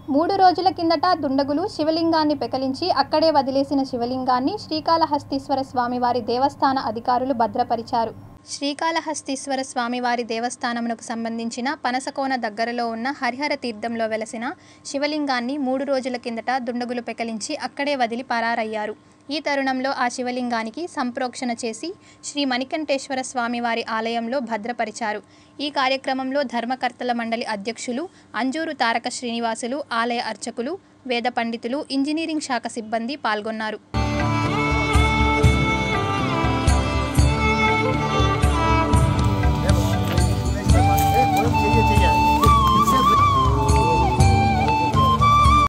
మూడు రోజుల కిందట దుండగులు శివలింగాన్ని పెకలించి అక్కడే వదిలేసిన శివలింగాన్ని శ్రీకాళహస్తీశ్వర స్వామివారి దేవస్థాన అధికారులు భద్రపరిచారు శ్రీకాళహస్తీశ్వర స్వామివారి దేవస్థానమునకు సంబంధించిన పనసకోన దగ్గరలో ఉన్న హరిహర తీర్థంలో వెలసిన శివలింగాన్ని మూడు రోజుల కిందట దుండగులు పెకలించి అక్కడే వదిలి పరారయ్యారు ఈ తరుణంలో ఆ శివలింగానికి సంప్రోక్షణ చేసి శ్రీ మణికంఠేశ్వర స్వామివారి ఆలయంలో భద్రపరిచారు ఈ కార్యక్రమంలో ధర్మకర్తల మండలి అధ్యక్షులు అంజూరు తారక శ్రీనివాసులు ఆలయ అర్చకులు వేద పండితులు ఇంజనీరింగ్ శాఖ సిబ్బంది పాల్గొన్నారు